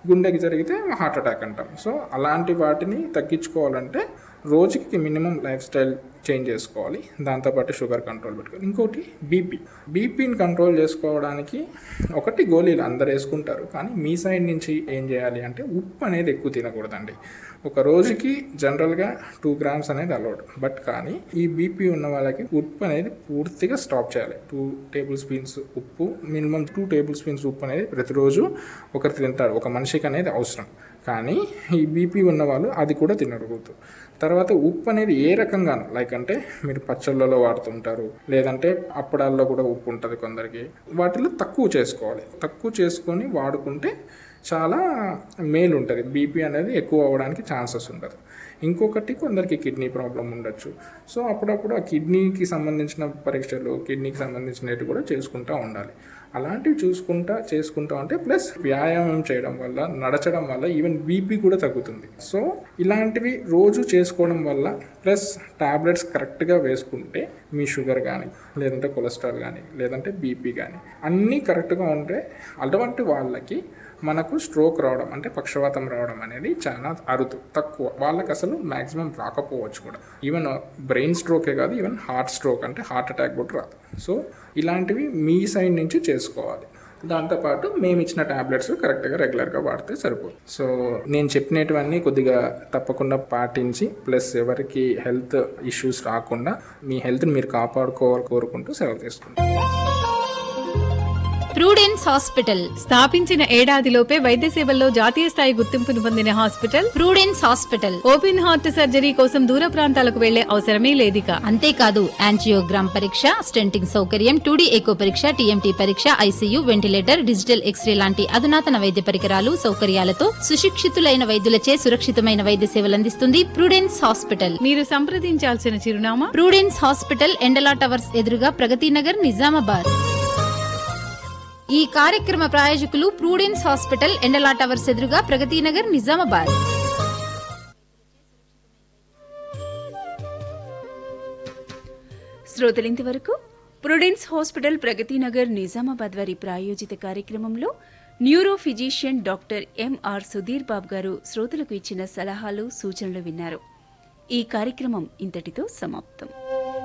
గుండెకి జరిగితే heart attack అంటాం సో అలాంటి వాటిని తగ్గించుకోవాలంటే రోజుకి మినిమం లైఫ్ స్టైల్ చేంజ్ చేసుకోవాలి దాంతోపాటు షుగర్ కంట్రోల్ పెట్టుకోవాలి ఇంకోటి బీపీ బీపీని కంట్రోల్ చేసుకోవడానికి ఒకటి గోళీలు అందరు వేసుకుంటారు కానీ మీ సైడ్ నుంచి ఏం చేయాలి అంటే ఉప్పు అనేది ఎక్కువ తినకూడదండి ఒక రోజుకి జనరల్గా టూ గ్రామ్స్ అనేది అలౌడ్ బట్ కానీ ఈ బీపీ ఉన్న వాళ్ళకి ఉప్పు అనేది పూర్తిగా స్టాప్ చేయాలి టూ టేబుల్ స్పూన్స్ ఉప్పు మినిమం టూ టేబుల్ స్పూన్స్ ఉప్పు అనేది ప్రతిరోజు ఒకరు తింటారు ఒక మనిషికి అనేది అవసరం కానీ ఈ బీపీ ఉన్న వాళ్ళు అది కూడా తినకూడదు తర్వాత ఉప్పు అనేది ఏ రకంగా లైక్ అంటే మీరు పచ్చళ్ళలో వాడుతుంటారు లేదంటే అప్పడాల్లో కూడా ఉప్పు ఉంటుంది కొందరికి వాటిలో తక్కువ చేసుకోవాలి తక్కువ చేసుకొని వాడుకుంటే చాలా మేలు ఉంటుంది బీపీ అనేది ఎక్కువ అవ్వడానికి ఛాన్సెస్ ఉండదు ఇంకొకటి కొందరికి కిడ్నీ ప్రాబ్లం ఉండొచ్చు సో అప్పుడప్పుడు ఆ కిడ్నీకి సంబంధించిన పరీక్షలు కిడ్నీకి సంబంధించినవి కూడా చేసుకుంటూ ఉండాలి అలాంటివి చూసుకుంటా చేసుకుంటా ఉంటే ప్లస్ వ్యాయామం చేయడం వల్ల నడచడం వల్ల ఈవెన్ బీపీ కూడా తగ్గుతుంది సో ఇలాంటివి రోజు చేసుకోవడం వల్ల ప్లస్ టాబ్లెట్స్ కరెక్ట్గా వేసుకుంటే మీ షుగర్ కానీ లేదంటే కొలెస్ట్రాల్ కానీ లేదంటే బీపీ కానీ అన్నీ కరెక్ట్గా ఉంటే అటువంటి వాళ్ళకి మనకు స్ట్రోక్ రావడం అంటే పక్షవాతం రావడం అనేది చాలా అరుదు తక్కువ వాళ్ళకి అసలు మ్యాక్సిమం రాకపోవచ్చు కూడా ఈవెన్ బ్రెయిన్ స్ట్రోకే కాదు ఈవెన్ హార్ట్ స్ట్రోక్ అంటే హార్ట్ అటాక్ కూడా రాదు సో ఇలాంటివి మీ సైడ్ నుంచి చేసుకోవాలి దాంతోపాటు మేము ఇచ్చిన ట్యాబ్లెట్స్ కరెక్ట్గా రెగ్యులర్గా వాడితే సరిపోతుంది సో నేను చెప్పినటువన్నీ కొద్దిగా తప్పకుండా పాటించి ప్లస్ ఎవరికి హెల్త్ ఇష్యూస్ రాకుండా మీ హెల్త్ని మీరు కాపాడుకోవాలి కోరుకుంటూ సెలవు తీసుకుంటాం ప్రూడెన్స్ హాస్పిటల్ స్థాపించిన ఏడాదిలోపే వైద్య సేవల్లో జాతీయ స్థాయి గుర్తింపును పొందిన hospital Prudence hospital open heart surgery కోసం దూర ప్రాంతాలకు వెళ్లే అవసరమే లేదిక అంతేకాదు యాంజియోగ్రామ్ పరీక్ష స్టెంటింగ్ సౌకర్యం టూడీ ఎకో పరీక్ష టీఎంటీ పరీక్ష ఐసీయూ వెంటిలేటర్ డిజిటల్ ఎక్స్రే లాంటి అధునాతన వైద్య పరికరాలు సౌకర్యాలతో సుశిక్షితులైన వైద్యులచే సురక్షితమైన వైద్య సేవలు అందిస్తుంది ప్రూడెన్స్ హాస్పిటల్ మీరు సంప్రదించాల్సిన చిరునామా ప్రూడెన్స్ హాస్పిటల్ ఎండలా టవర్స్ ఎదురుగా ప్రగతి నగర్ నిజామాబాద్ ఈ కార్యక్రమ ప్రాయోజకులు ప్రూడెన్స్ హాస్పిటల్ ఎండలా టవర్స్ ఎదురుగా ప్రగతి నగర్ నిజామాబాద్ శ్రోతలింతవరకు ప్రుడెన్స్ హాస్పిటల్ ప్రగతి నగర్ నిజామాబాద్ వారి ప్రాయోజిత కార్యక్రమంలో neuro physician doctor MR Sudheer Babu garu శ్రోతలకు ఇచ్చిన సలహాలు సూచనలు విన్నారు ఈ కార్యక్రమం ఇంతటితో సమాప్తం